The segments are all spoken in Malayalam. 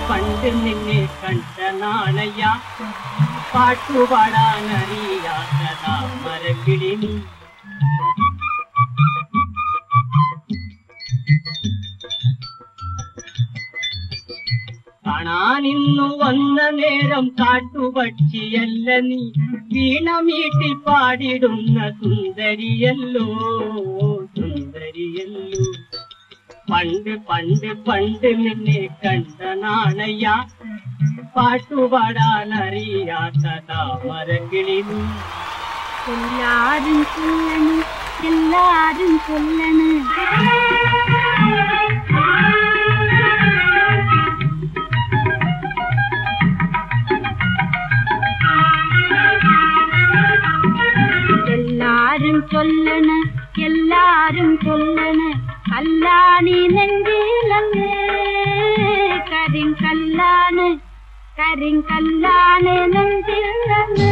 പണ്ട് നിന്നെ കണ്ട നാണയ പാട്ടുപാടാനറിയാത്ത മരക്കിളി നീ കാണാനിന്നു വന്ന നേരം കാട്ടുപക്ഷിയല്ല നീ വീണമീട്ടി പാടിടുന്ന സുന്ദരിയല്ലോ സുന്ദരിയല്ലോ പണ്ട് പണ്ട് പണ്ട് നിന്നെ കണ്ട നാണയ പാട്ടുപാടാനറിയാത്ത താമരക്കിളി നീ എല്ലാരും ചൊല്ലണ് എല്ലാരും ചൊല്ലണ് എല്ലാരും ചൊല്ലണ് എല്ലാരും ചൊല്ലണ് കല്ലാണി നെഞ്ചിലങ്ങ് കരിങ്കല്ലാണ് കരിങ്കല്ലാണ് നെഞ്ചിലങ്ങ്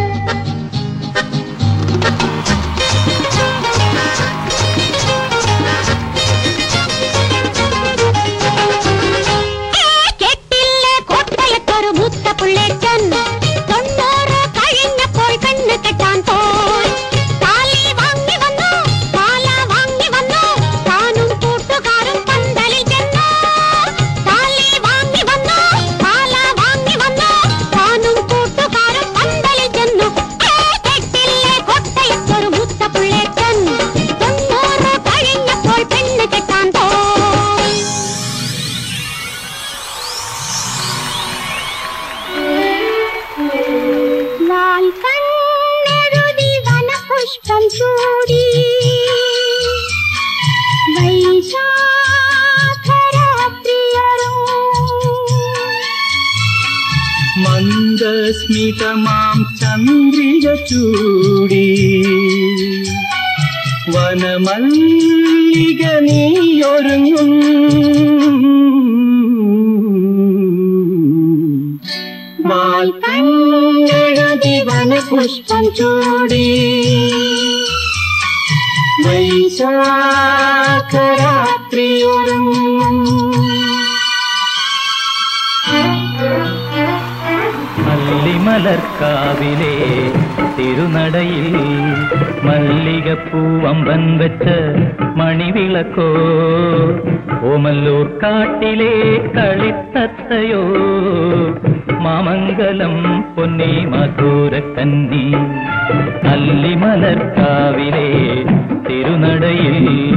കെട്ടില്ല കോട്ടയത്തൊരു മൂത്ത പുള്ളേറ്റൻ തൊണ്ണൂറ് കഴിഞ്ഞപ്പോൾ പെണ്ണ് കെട്ടാൻ പോയി താലി വാങ്ങി വന്നു മാല വാങ്ങി വന്നു താനും കൂട്ടുകാരും പന്തലിൽ ചെന്നു താലി വാങ്ങി വന്നു മാല വാങ്ങി വന്നു താനും കൂട്ടുകാരും പന്തലിൽ ചെന്നു കെട്ടില്ല കോട്ടയത്തൊരു മൂത്ത പുള്ളേറ്റൻ തൊണ്ണൂറ് കഴിഞ്ഞപ്പോൾ പെണ്ണ് കെട്ടാൻ പോയി വാൽ കണ്ണെഴുതി വനപുഷ്പം ചൂടി വൈശാഖരാത്രിയരോ മന്ദസ്മിതമാം ചന്ദ്രിക ചൂടി വനമല്ലിക നീയൊരുങ്ങും വാൽക്കണ്ണഴതി വനപുഷ്പം ചൂടി വൈശാഖരാത്രിയൊരുങ്ങും മല്ലിമലർക്കാവിലെ തിരുനടയിൽ മല്ലികപ്പൂവമ്പൻ വെച്ച് മണിവിളക്കോ ഓമല്ലൂർ കാട്ടിലെ കളിത്തത്തയോ മാമംഗലം പൊന്നി മധുരക്കന്നി അല്ലിമലർക്കാവിലെ തിരുനടയിൽ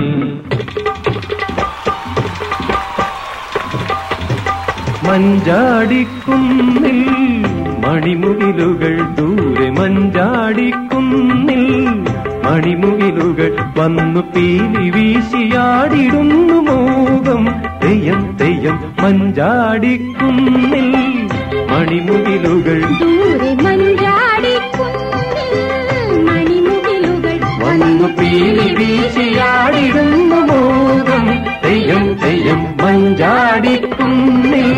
മഞ്ചാടിക്കുന്നിൽ മണിമുകിലുകൾ ദൂരെ മഞ്ചാടിക്കുന്നിൽ മണിമുകിലുകൾ വന്നു പീലി വീശിയാടിടുന്നു മോകം തെയ്യം തെയ്യം മഞ്ചാടിക്കുന്നിൽ മണിമുകിലുകൾ ദൂരെ മഞ്ചാടിക്കുന്നിൽ മണിമുകിലുകൾ വന്നു പീലി വീശിയാടിടുന്നു മോകം തെയ്യം തെയ്യം മഞ്ചാടിക്കുന്നിൽ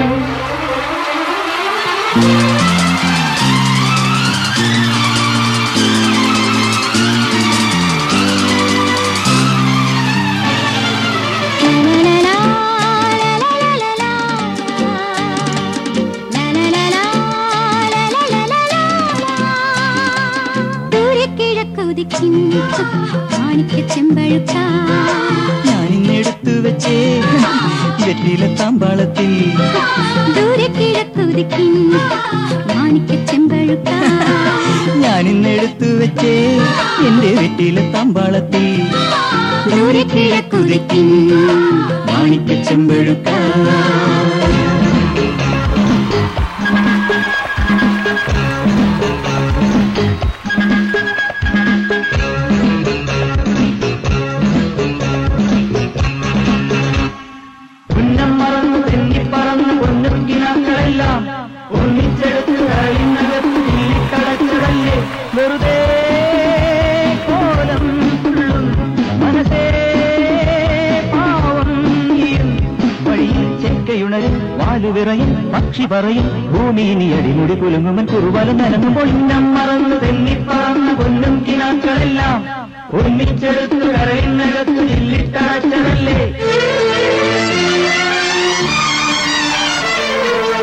ദൂരെ കിഴക്കുതിക്കും മാണിക്ക ചെമ്പഴുക്ക ഞാനിന്നെടുത്തു വെച്ചേ വെറ്റില താമ്പാളത്തിൽ ദൂരെ കിഴക്കുതിക്കും മാണിക്ക ചെമ്പഴുക്ക ഞാനിന്നെടുത്തു വെച്ചേ എന്റെ വെറ്റില താമ്പാളത്തിൽ ദൂരെ കിഴക്കുതിക്കും മാണിക്ക ചെമ്പഴുക്ക ഉന്നം മറന്നു തെന്നിപ്പറന്നു പൊന്നുകിനാക്കളെല്ലാം ഒന്നിച്ചെടുത്ത് കളിനകത്ത് നീലിക്കളച്ചതല്ലേ വെറുതെ കോലം തുള്ളും മനസ്സേ പാവം നീയും വഴിയിൽ ചെക്കയുണരും വാലുവിറയും പക്ഷി പറയും ഭൂമി നീ അടിമുടി കുലുങ്ങുമൻ കുറുവല നനങ്ങുമ്പോൾ ഇന്നം മറന്നു തെന്നിപ്പറന്നു പൊന്നും കിനാക്കളെല്ലാം ഒന്നിച്ചെടുത്ത് കരയിനകത്ത് നെല്ലിട്ടടച്ചതല്ലേ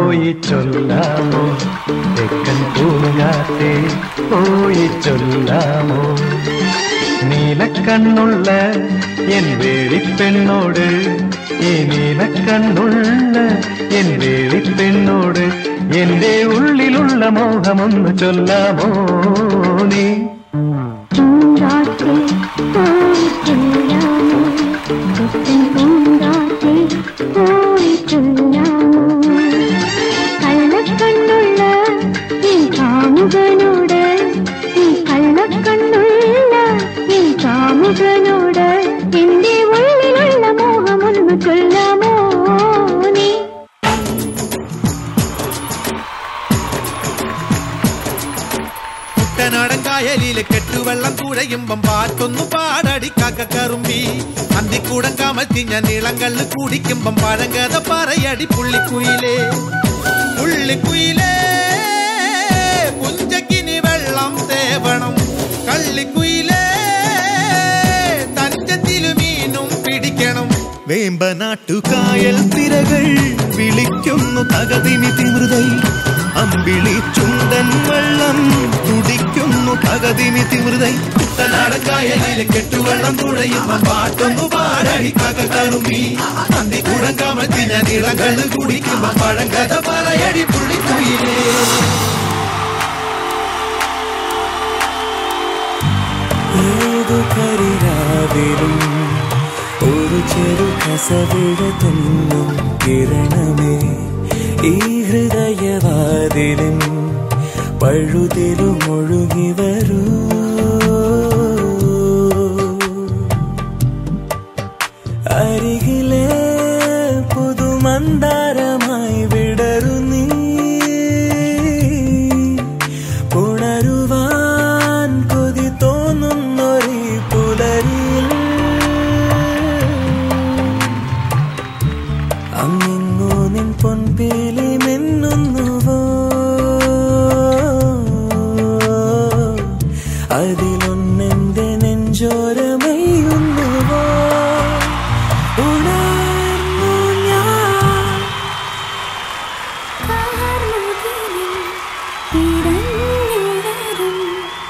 പോയി ചൊല്ലാമോ തെക്കൻ പൂങ്കാത്തെ പോയി ചൊല്ലാമോ നീലക്കണ്ണുള്ള എൻ വേളിപ്പെണ്ണോട് ഈ നീലക്കണ്ണുള്ള എൻ വേളിപ്പെണ്ണോട് എന്റെ ഉള്ളിലുള്ള മോഹമൊന്ന് ചൊല്ലാമോ നീ പൂങ്കാറ്റേ പോയി ചൊല്ലാമോ തെക്കൻ പൂങ്കാറ്റേ പോയി ചൊല്ലാമോ കള്ളക്കണ്ണുള്ള എൻ കാമുകനോട് ഈ കള്ളക്കണ്ണുള്ള എൻ കാമുകനോട് എന്റെ ഉള്ളിലുള്ള മോഹമൊന്ന് ചൊല്ലാമോ നീ കുട്ടനാടൻ കായലിലെ കെട്ടുവെള്ളം കുഴയുമ്പം പാറ്റൊന്നു പാടടി കറുമ്പി അന്തിക്കൂടം കമത്തി ഞാൻ നീളങ്കള്ള് കുടിക്കുമ്പം പഴങ്കഥ പറയടി പുള്ളിക്കുയിലേ പുള്ളിക്കുയിലേ പുഞ്ചക്കിനി വെള്ളം തേവണം കള്ളിക്കുയിലേ തഞ്ചത്തിലു മീനും പിടിക്കണം വേമ്പനാട്ടുകായൽ തിരകൾ വിളിക്കുന്നു തകതിമി തിമൃതൈ അമ്പിളി ചുണ്ടൻ വെള്ളം കുടിക്കുന്നു തകതിമി തിമൃതൈ കുട്ടനാടക്കായലിലെ കെട്ടുവെള്ളം തുഴയുമ്പോ പാട്ടൊന്നു പാടടി കകറുമീ അന്തിക്കൂടം കമത്തി ഞാൻ ഇളകള് കുടിക്കുമ്പോ പഴങ്കഥ പറയടി പുള്ളിക്കുയിലേ ഏതു കരിരാവിലും ഒരു ചെറു കസവിട തുന്നും കിരണമേ ഈ ഹൃദയവാതിലും പഴുതിലും ഒഴുകി വരൂ അരികിലെ പുതുമന്ദാരമായി വിടരു നീ ഉണരുവാൻ കൊതി തോന്നുന്നൊരു പുലരിൽ അങ്ങിങ്ങോ നിൻ പൊൻപേലി മിന്നുന്നുവോ അതിലൊന്നെന്റെ നെഞ്ചോരമയുന്നുവോ ഉണർന്നു ഞാൻ കാർമുകിലിൽ പിടഞ്ഞുണരും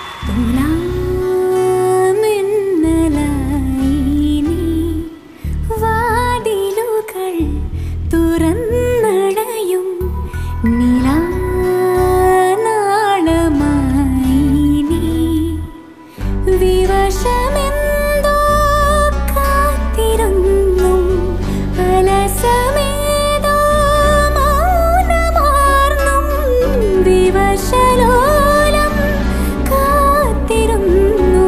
തുലാമിന്നലായി നീ വാതിലുകൾ തുറന്നടയും നിലാനാളമായി നീ വിവശമെന്തോ കാത്തിരുന്നു അലസമേതോ മൗനമാർന്നും വിവശലോലം കാത്തിരുന്നു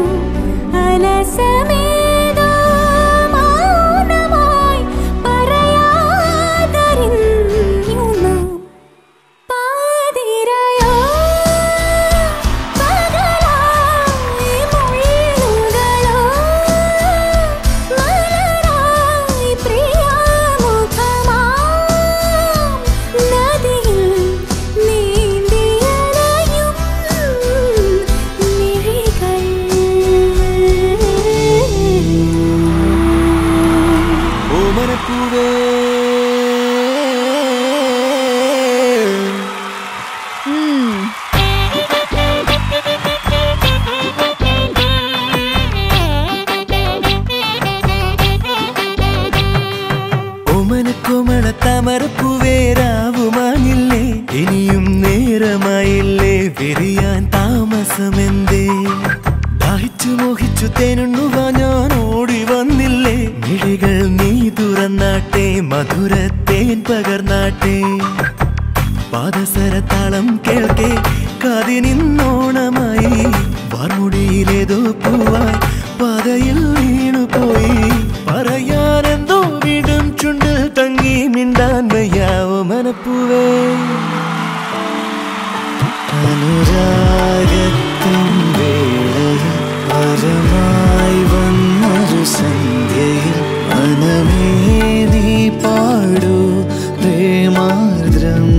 അലസമേതോ മൗനമായി പറയാതറിഞ്ഞു നാം പാതിരയോ പകലായി മൊഴികളോ മലരായി പ്രിയമുഖമാം നദിയിൽ നീന്തിയലയും മിഴികൾ ഓമനപ്പൂവേ ഓമനക്കോമള താമരപ്പൂവേ രാവുമാഞ്ഞില്ലേ ഇനിയും നേരമായില്ലേ വിരിയാൻ താമസമെന്തേ ദാഹിച്ചു മോഹിച്ചു തേനുണ്ണുവാ ഞാൻ ഓടി വന്നില്ലേ മിഴികൾ നീ തുറന്നാട്ടെ മധുരത്തേൻ പകർന്നാട്ടെ പാദസരത്താളം കേൾക്കെ കാതിനിന്നോണമായി വാർമുടിയിലേതോ പൂവായി പാതയിൽ വീണുപോയി പറയാനെന്തോ വീടും ചുണ്ടിൽ തങ്ങി മിണ്ടാൻ വയ്യാവോ മനപ്പൂവേ അനുരാഗത്തിൻ വേളയിൽ വരമായി വന്നൊരു സന്ധ്യയിൽ മനമേ നീ പാടൂ പ്രേമാർദ്രം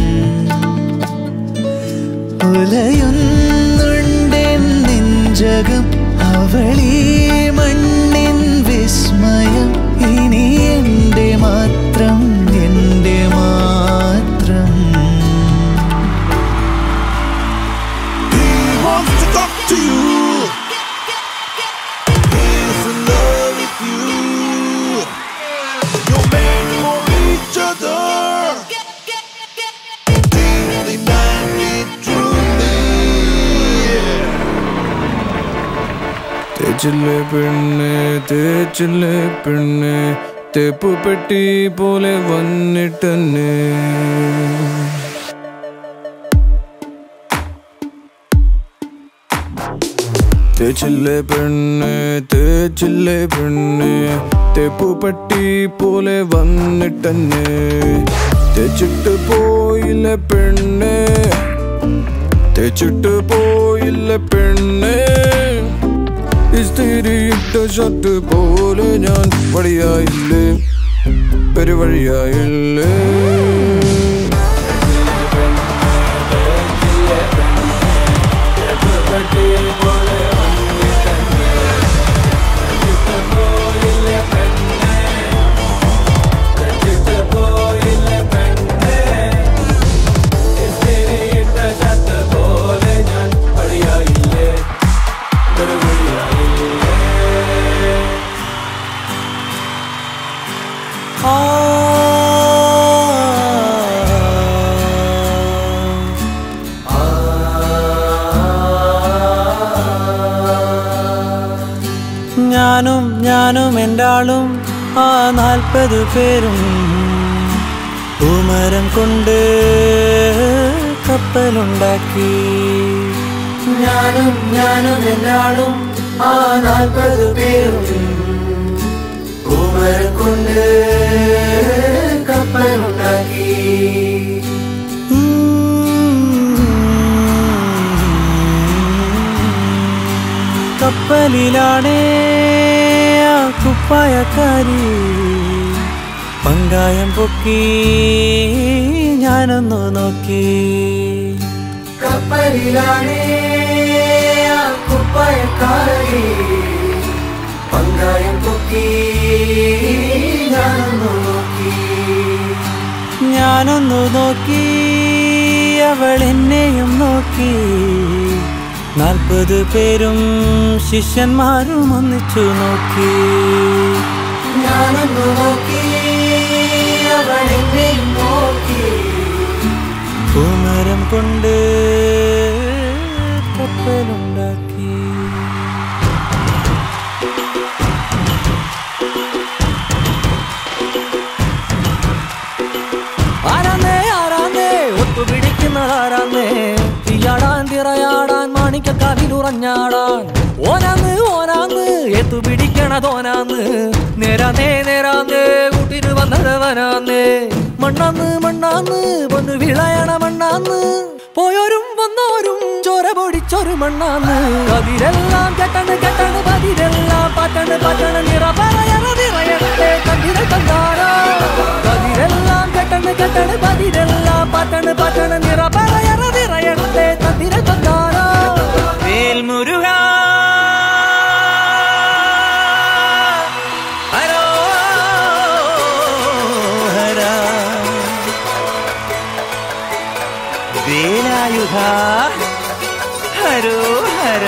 ഉലയുന്നുണ്ടെൻ നെഞ്ചകം അവളീ മണ്ണിൻ വിസ്മയം ഇനി എൻ്റെ മാത്രം എൻ്റെ മാത്രം തേച്ചില്ലേ പെണ്ണെ തേച്ചില്ലേ പെണ്ണെ തേപ്പു പെട്ടി പോലെ വന്നിട്ടെന്നെ തേച്ചില്ലേ പെണ്ണെ തേച്ചില്ലേ പെണ്ണെ തേപ്പു പെട്ടി പോലെ വന്നിട്ടെന്നെ തേച്ചിട്ട് പോയില്ല പെണ്ണെ തേച്ചിട്ട് പോയില്ല പെണ്ണെ ഇസ്തിരിയിട്ട ഷർട്ട് പോലെ ഞാൻ വഴിയായില്ലേ പെരുവഴിയായില്ലേ ഞാനും ഞാനും എൻ്റെ ആളും ആ നാൽപ്പത് പേരും പൂമരം കൊണ്ട് കപ്പലുണ്ടാക്കി ഞാനും ഞാനും എൻ്റെ ആളും ആ നാൽപ്പത് പേരും പൂമരം കൊണ്ട് കപ്പലുണ്ടാക്കി കപ്പലിലാണേ ആ കുപ്പായക്കാരി പങ്കായം പൊക്കി ഞാനൊന്നു നോക്കി കപ്പലിലാണേ ആ കുപ്പായക്കാരി പങ്കായം പൊക്കി ഞാനൊന്നു നോക്കി ഞാനൊന്നു നോക്കി അവൾ എന്നെയും നോക്കി നാൽപ്പത് പേരും ശിഷ്യന്മാരും ഒന്നിച്ചു നോക്കി ഞാനൊന്നു നോക്കി അവൾ എന്നെയും നോക്കി പൂമരം കൊണ്ട് കപ്പലുണ്ടാക്കി ആരാന്നേ ആരാന്നേ ഒത്തുപിടിക്കുന്നത് ആരാന്നേ തീയാടാൻ തിറയാടാൻ മാണിക്കക്കാവിലുറഞ്ഞാടാൻ ഓനാന്ന് ഓനാന്ന് എത്തു പിടിക്കണതോനാന്ന് നേരാന്നേ നേരാന്നേ കൂട്ടിന് വന്നതവനാന്നേ മണ്ണാന്ന് മണ്ണാന്ന് വന്ന് വിളയണ മണ്ണാന്ന് പോയോരും വന്നോരും ചോര പൊടിച്ചൊരു മണ്ണാന്ന് കതിരെല്ലാം കെട്ടണ് കെട്ടണ് പതിരെല്ലാം പറ്റണ് പറ്റണ് നിറ പറയണ നിറയണേ കണ്ടിര കണ്ടാടാ കതിരെല്ലാം കെട്ടണ് കെട്ടണ് പതിരെല്ലാം പറ്റണ് പറ്റണ് നിറ പറയണ നിറയണേ കണ്ടിര കണ്ടാടാ വേൽമുരുക ഹരോ ഹരാ വേലായുധ ഹരോഹര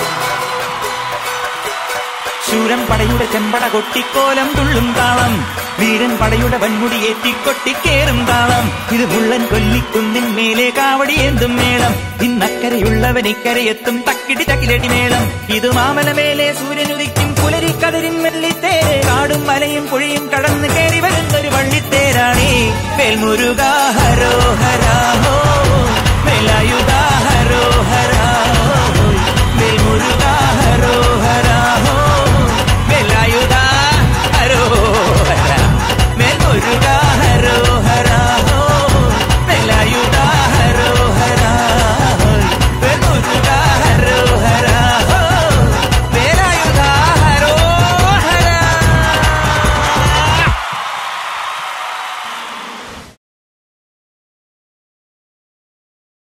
ശൂരൻ പടയുടെ ചെമ്പട കൊട്ടിക്കോലം തുള്ളും താളം വീരൻ പടയുടെ വൻമുടി ഏറ്റിക്കൊട്ടിക്കേറും താളം ഇത് മുള്ളൻ കൊല്ലിക്കുന്നിൻ മേലെ കാവടി എന്തും മേളം ഇന്നക്കരയുള്ളവൻ ഇക്കരയെത്തും തക്കിടി തക്കിലടി മേളം ഇത് മാമല മേലെ സൂര്യനുദിക്കും പുലരി കതിരിൻ വെള്ളിത്തേരെ കാടും മലയും പുഴയും കടന്ന് കയറി വരുന്നൊരു വള്ളിത്തേരാണേ വേൽമുരുക ഹരോ ഹരാഹോ വേലായുധ